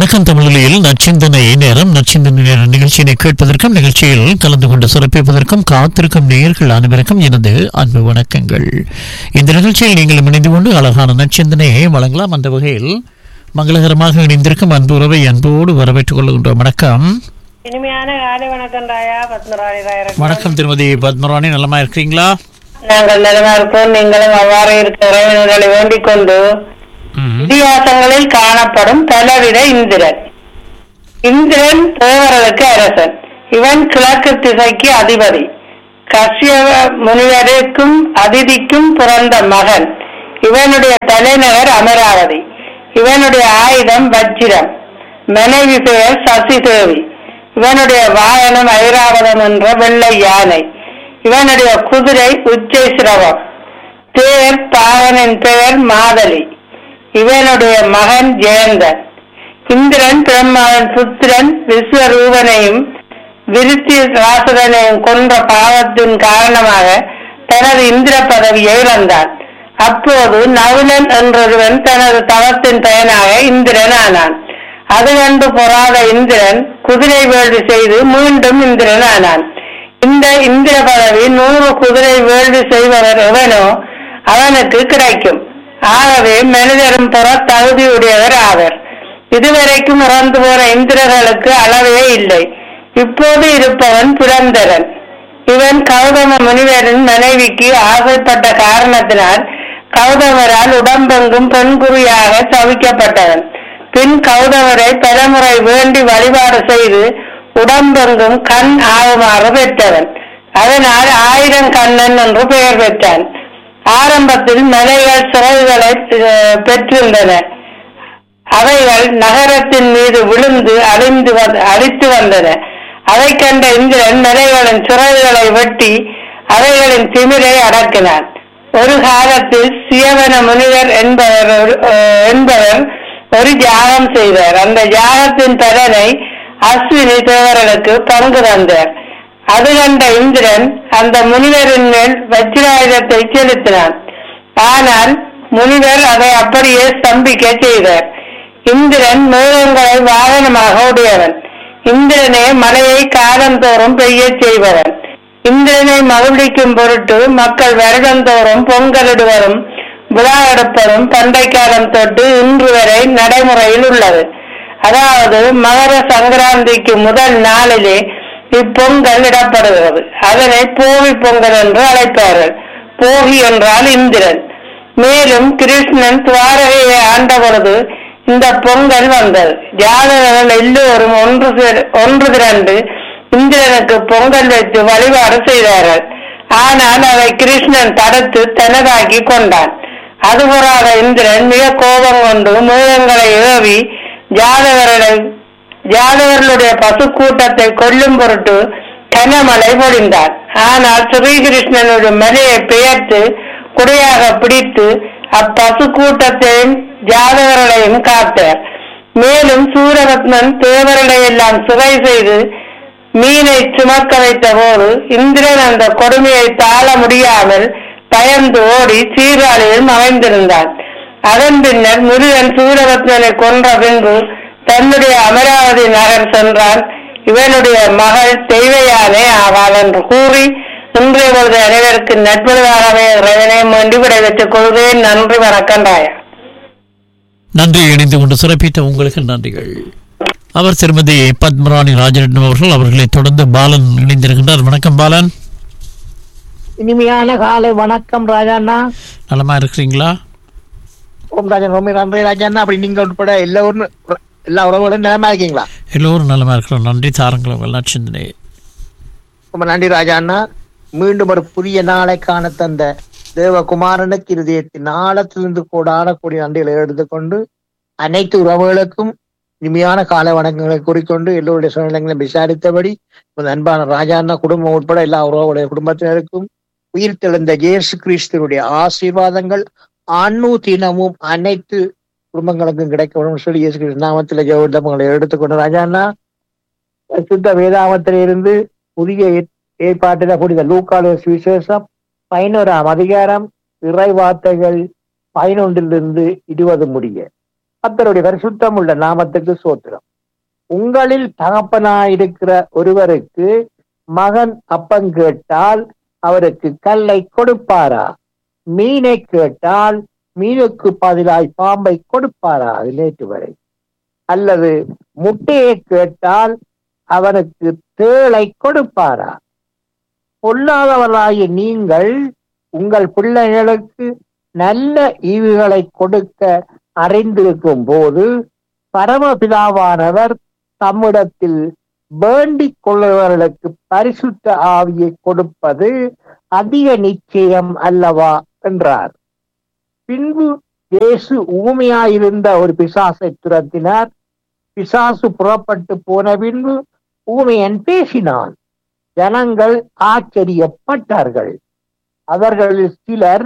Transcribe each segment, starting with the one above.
வணக்கம் தமிழில் நச்சிந்தனை நேரம் நச்சிந்தனை நேர நிகழ்ச்சியினை கேட்பதற்கும் நிகழ்ச்சியில் கலந்து கொண்டு சிறப்பிப்பதற்கும் காத்திருக்கும் நேயர்கள் அனைவருக்கும் எனது அன்பு வணக்கங்கள் இந்த நிகழ்ச்சியில் நீங்கள் இணைந்து கொண்டு அழகான நச்சிந்தனையை வழங்கலாம் அந்த வகையில் மங்களகரமாக இணைந்திருக்கும் அன்பு உறவை அன்போடு வரவேற்றுக் கொள்கின்றோம் வணக்கம் இனிமையான காலை வணக்கம் ராயா பத்மராணி ராயர் வணக்கம் திருமதி பத்மராணி நலமா இருக்கிறீங்களா நாங்கள் நலமா இருக்கோம் நீங்களும் அவ்வாறு இருக்க இறைவனை வேண்டிக் கொண்டு ம். இதிகாசங்களில் காணப்படும் பலவித இந்திரன் இந்திரன் தேவர்களுக்கு அரசன் இவன் கிழக்கு திசைக்கு அதிபதி கஷ்யப முனிவருக்கும் அதிதிக்கும் பிறந்த மகன் இவனுடைய தலைநகர் அமராவதி இவனுடைய ஆயுதம் வஜ்ரம் மனைவி பெயர் சசிதேவி இவனுடைய வாகனம் ஐராவதம் என்ற வெள்ளை யானை இவனுடைய குதிரை உச்சை சிரவம் தேர் பாகனின் பெயர் மாதலி இவனுடைய மகன் ஜெயந்தன் இந்திரன் பிரம்மாவின் புத்திரன் விஸ்வரூபனையும் விருத்தி ராசுரனையும் கொன்ற பாவத்தின் காரணமாக தனது இந்திர பதவியை இழந்தான் அப்போது நவுலன் என்றொருவன் தனது தவத்தின் பயனாக இந்திரன் ஆனான் அது கண்டு பொறாத இந்திரன் குதிரை வேள்வி செய்து மீண்டும் இந்திரன் ஆனான் இந்த இந்திர பதவி நூறு குதிரை வேள்வி செய்பவர் எவனோ அவனுக்கு கிடைக்கும் ஆகவே மனிதரும் புற தகுதியுடையவர் ஆவர் இதுவரைக்கும் இறந்து போன இந்திரர்களுக்கு அளவே இல்லை இப்போது இருப்பவன் புரந்தரன் இவன் கௌதம முனிவரின் மனைவிக்கு ஆசைப்பட்ட காரணத்தினால் கௌதமரால் உடம்பெங்கும் பெண்குறியாக தவிக்கப்பட்டவன் பின் கௌதமரை பலமுறை வேண்டி வழிபாடு செய்து உடம்பெங்கும் கண் ஆகுமாறு பெற்றவன் அதனால் ஆயிரம் கண்ணன் என்று பெயர் பெற்றான் ஆரம்பத்தில் மலைகள் சிறகுகளை அஹ், பெற்றிருந்தன அவைகள் நகரத்தின் மீது விழுந்து அழிந்து வந்த- அழித்து வந்தன அதை கண்ட இந்திரன் மலைகளின் சிறகுகளை வெட்டி அவைகளின் திமிரை அடக்கினான் ஒரு காலத்தில் சியவன முனிவர் என்பவர் ஒரு- அஹ், என்பவர் ஒரு யாகம் செய்தார் அந்த யாகத்தின் பலனை அஸ்வினி தேவர்களுக்கு பங்கு தந்தார் அது கண்ட இந்திரன் அந்த முனிவரின் மேல் வஜ்ராயுதத்தை செலுத்தினான் ஆனால் முனிவர் அதை அப்படியே ஸ்தம்பிக்க செய்தார் இந்திரன் மேகங்களை வாகனமாக உடையவன் இந்திரனே மழையை காலந்தோறும் பெய்யச் செய்பவன் இந்திரனை மகிழ்விக்கும் பொருட்டு மக்கள் வருடந்தோறும் பொங்கலிடுவதும் விழா எடுப்பதும் பண்டை காலம் தொட்டு இன்று வரை நடைமுறையில் உள்ளது அதாவது மகர சங்கராந்திக்கு முதல் நாளிலே இப்பொங்கல் இடப்படுகிறது அதனை போகி பொங்கல் என்று அழைப்பார்கள் போகி என்றால் இந்திரன் மேலும் கிருஷ்ணன் துவாரகையை ஆண்ட பொழுது இந்த பொங்கல் வந்தது ஜாதகர்கள் எல்லோரும் ஒன்று சேர்- ஒன்று திரண்டு இந்திரனுக்கு பொங்கல் வைத்து வழிபாடு செய்தார்கள் ஆனால் அதை கிருஷ்ணன் தடுத்து தனதாக்கி கொண்டான் அதுபோறாத இந்திரன் மிக கோபம் கொண்டு மேகங்களை ஏவி ஜாதகர்களை ஜாதவர்களுடைய பசுக்கூட்டத்தை கொல்லும் பொருட்டு கனமழை பொழிந்தார் ஆனால் ஸ்ரீகிருஷ்ணனுடைய மலையை பெயர்த்து குடையாக பிடித்து அப்பசு கூட்டத்தையும் ஜாதகர்களையும் காத்தார் மேலும் சூரபத்மன் தேவர்களை எல்லாம் சிறை செய்து மீனை சுமக்க வைத்த போது இந்திரன் அந்த கொடுமையை தாழ முடியாமல் பயந்து ஓடி சீர்காழியில் மறைந்திருந்தான் அதன் பின்னர் முருகன் சூரபத்மனை கொன்ற பின்பு தன்னுடைய அமராவதி நகர் சென்றான் இவனுடைய மகள் தெய்வயானே ஆவாள் என்று கூறி இன்றைய பொழுது அனைவருக்கு நட்புறவாகவே இறைவனை வேண்டி விடைபெற்றுக் கொள்கிறேன் நன்றி வணக்கம் ராயா நன்றி இணைந்து கொண்டு சிறப்பித்த உங்களுக்கு நன்றிகள் அவர் திருமதி பத்மராணி ராஜரட்னம் அவர்கள் அவர்களை தொடர்ந்து பாலன் இணைந்திருக்கின்றார் வணக்கம் பாலன் இனிமையான காலை வணக்கம் ராஜாண்ணா நலமா இருக்கிறீங்களா ஓம் ராஜன் ரொம்ப நன்றி ராஜாண்ணா அப்படி நீங்க உட்பட எல்லோரும் எல்லா உறவுகளும் நிலமா இருக்கீங்களா எல்லோரும் நலமா இருக்கிறோம் நன்றி தாருங்கள் உங்கள் நற்சிந்தனை ரொம்ப நன்றி ராஜாண்ணா மீண்டும் ஒரு புதிய நாளை காண தந்த தேவகுமாரனுக்கு இருதயத்தின் ஆழத்திலிருந்து கூடான கூடிய நன்றிகளை எடுத்துக்கொண்டு அனைத்து உறவுகளுக்கும் இனிமையான காலை வணக்கங்களை கூறிக்கொண்டு எல்லோருடைய சூழ்நிலைகளையும் விசாரித்தபடி உமது அன்பான ராஜாண்ணா குடும்பம் உட்பட எல்லா உறவுடைய குடும்பத்தினருக்கும் உயிர் தெழுந்த இயேசு கிறிஸ்துவனுடைய ஆசீர்வாதங்கள் அணு தினமும் அனைத்து குடும்பங்களுக்கும் கிடைக்கணும் சொல்லி இயேசு கிறிஸ்து நாமத்தில் ஜெவந்தமங்களை எடுத்துக்கொண்டு ராஜாண்ணா சுத்த வேதாமத்திலிருந்து புதிய ஏற்- ஏற்பாட்டில புனித லூக்கால சுவிசேஷம் பதினோராம் அதிகாரம் இறை வார்த்தைகள் பதினொன்றிலிருந்து இருபது முடிய கர்த்தருடைய பரிசுத்தம் உள்ள நாமத்துக்கு சோத்திரம் உங்களில் தகப்பனாயிருக்கிற ஒருவருக்கு மகன் அப்பம் கேட்டால் அவருக்கு கல்லை கொடுப்பாரா மீனை கேட்டால் மீனுக்கு பதிலாய் பாம்பை கொடுப்பாரா அது நேற்று வரை அல்லது முட்டையை கேட்டால் அவனுக்கு தேளை கொடுப்பாரா பொல்லாதவராகிய நீங்கள் உங்கள் பிள்ளைகளுக்கு நல்ல ஈவுகளை கொடுக்க அறிந்திருக்கும் போது பரமபிதாவானவர் தம்மிடத்தில் வேண்டிக் கொள்ளுபவர்களுக்கு பரிசுத்த ஆவியை கொடுப்பது அதிக நிச்சயம் அல்லவா என்றார் பின்பு இயேசு ஊமையாயிருந்த ஒரு பிசாசை துரத்தினார் பிசாசு புறப்பட்டு போன பின்பு ஊமையன் பேசினான் ஜனங்கள் ஆச்சரியப்பட்டார்கள் அவர்களில் சிலர்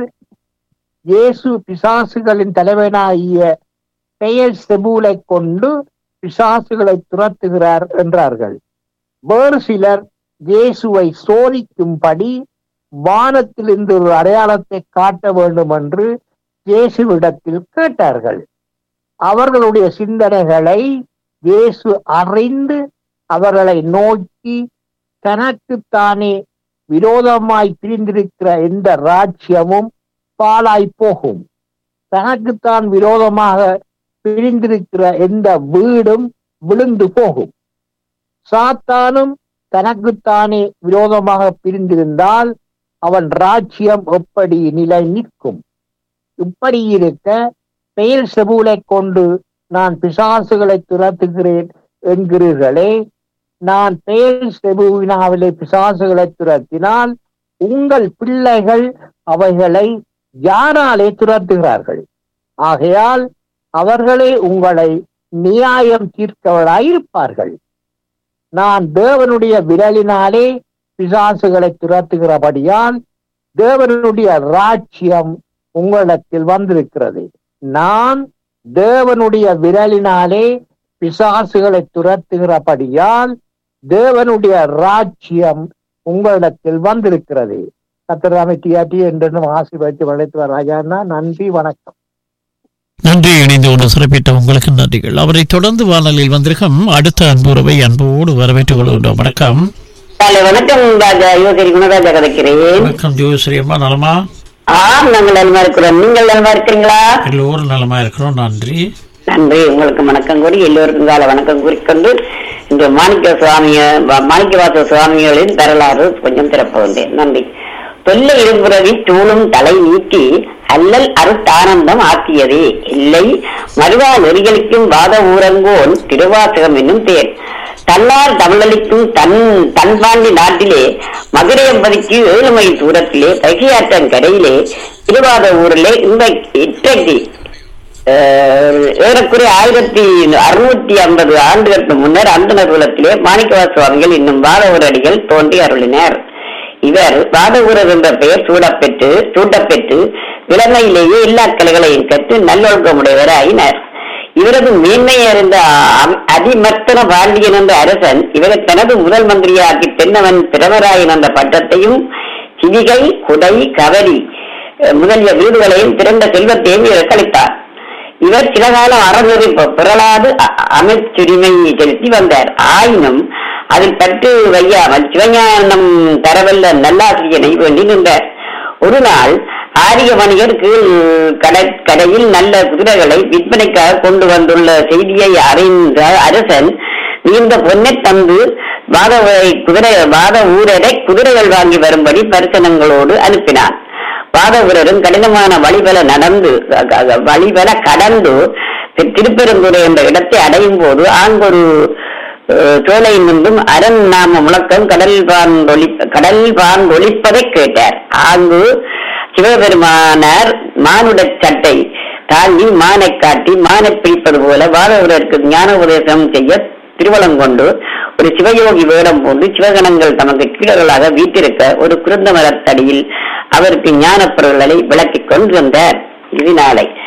இயேசு பிசாசுகளின் தலைவனாகிய பெயர் செபூலை கொண்டு பிசாசுகளை துரத்துகிறார் என்றார்கள் வேறு சிலர் இயேசுவை சோதிக்கும்படி வானத்திலிருந்து ஒரு அடையாளத்தை காட்ட வேண்டும் என்று இயேசுவிடத்தில் கேட்டார்கள் அவர்களுடைய சிந்தனைகளை இயேசு அறிந்து அவர்களை நோக்கி தனக்குத்தானே விரோதமாய் பிரிந்திருக்கிற எந்த ராஜ்யமும் பாலாய் போகும் தனக்குத்தான் விரோதமாக பிரிந்திருக்கிற எந்த வீடும் விழுந்து போகும் சாத்தானும் தனக்குத்தானே விரோதமாக பிரிந்திருந்தால் அவன் ராஜ்யம் எப்படி நிலை நிற்கும் இப்படி இருக்க பெயர் செபூலை கொண்டு நான் பிசாசுகளை துரத்துகிறேன் என்கிறீர்களே நான் பெயர் செபுவினாவிலே பிசாசுகளை துரத்தினால் உங்கள் பிள்ளைகள் அவைகளை யாராலே துரத்துகிறார்கள் ஆகையால் அவர்களே உங்களை நியாயம் தீர்க்கவர்களாயிருப்பார்கள் நான் தேவனுடைய விரலினாலே பிசாசுகளை துரத்துகிறபடியால் தேவனுடைய ராஜ்யம் உங்களிடத்தில் வந்திருக்கிறது நான் தேவனுடைய விரலினாலே பிசாசுகளை துரத்துகிறபடியால் தேவனுடைய ராஜ்யம் உங்களிடத்தில் வந்திருக்கிறது கத்திரமை டிஆர்டி என்று ஆசீர்வதித்து வளைத்து ராஜாண்ணா நன்றி வணக்கம் நன்றி இணைந்து கொண்டு சிறப்பிட்ட உங்களுக்கு நன்றிகள் அவரை தொடர்ந்து வானொலியில் வந்திருக்கும் அடுத்த அன்புறவை அன்போடு வரவேற்றுக் கொள்கின்றோம் வணக்கம் காலை வணக்கம் ராஜா யோகரி குணராஜா கதைக்கிறேன் வணக்கம் ஜோஸ்ரீ அம்மா நலமா ஆம் நாங்கள் நலமா இருக்கிறோம் நீங்கள் நலமா இருக்கிறீங்களா எல்லோரும் நலமா இருக்கிறோம் நன்றி நன்றி உங்களுக்கு வணக்கம் கூறி எல்லோருக்கும் கால வணக்கம் கூறிக்கொண்டு இன்று மாணிக்க சுவாமிய மாணிக்கவாச சுவாமிகளின் வரலாறு கொஞ்சம் திறப்ப வந்தேன் நன்றி தொல்லை இருபுறவி தூளும் தலை நீக்கி அல்லல் அருத்தானந்தம் ஆக்கியதே இல்லை மருவா நெறிகளுக்கும் வாத ஊரங்கோன் திருவாசகம் என்னும் பேர் தன்னார் தமிழளிக்கும் தன் தன்பாண்டி நாட்டிலே மதுரை எம்பதிக்கு ஏழு மைல் தூரத்திலே பகையாற்றன் கரையிலே திருவாத ஊரிலே இந்த இன்றைக்கு அஹ், ஏறக்குறைய ஆயிரத்தி அறுநூத்தி ஐம்பது ஆண்டுகளுக்கு முன்னர் அந்தனர் குலத்திலே மாணிக்கவாச சுவாமிகள் இன்னும் வாதவூரடிகள் தோன்றி அருளினர் இவர் வாதவூரர் என்ற பெயர் சூடப்பெற்று சூட்டப்பெற்று இளமையிலேயே எல்லா கலைகளையும் கற்று நல்லொழுக்கமுடையவராயினர் இவரது மேன்மை அறிந்த அ- அதிமர்த்தன பாண்டியன் என்ற அரசன் இவரை தனது முதல் மந்திரியாக்கி தென்னவன் பிரமராயன் என்ற பட்டத்தையும் சிவிகை குடை கவரி அஹ், முதலிய வீடுகளையும் திரண்ட செல்வத்தையும் இவர் அளித்தார் இவர் சில காலம் அறநெறி ப- பிறழாது அ- அமைச்சுரிமை செலுத்தி வந்தார் ஆயினும் அதில் பற்று வையாமல் சிவஞானம் தரவல்ல நல்லாசிரியனை வேண்டி நின்றார் ஒரு நாள் ஆரிய வணிகர் கீழ் கடை கடையில் நல்ல குதிரைகளை விற்பனைக்காக கொண்டு வந்துள்ள செய்தியை அறிந்த அரசன் நீண்ட பொன்னை தந்து வாத ஊரை- குதிரை வாத ஊரரை குதிரைகள் வாங்கி வரும்படி பரிசனங்களோடு அனுப்பினான் பாதவரரும் கடினமான வழிபல நடந்து க- க- வழிபல கடந்து தி- திருப்பெருந்துறை என்ற இடத்தை அடையும் போது ஆங்கொரு அஹ், சோலையில் நின்றும் அரண் நாம முழக்கம் கடல் பான் ஒலி கடல் பான் ஒலிப்பதை கேட்டார் ஆங்கு சிவபெருமானார் மானுட சட்டை தாங்கி மானை காட்டி மானை பிடிப்பது போல வாதவரருக்கு ஞான உபதேசம் செய்ய திருவலங்கொண்டு ஒரு சிவயோகி வேடம் போன்று சிவகணங்கள் தமக்கு கீழர்களாக வீட்டிருக்க ஒரு குருந்த மரத்தடியில் அவருக்கு ஞான பொருள்களை விளக்கிக் கொண்டு வந்தார் இதனாலே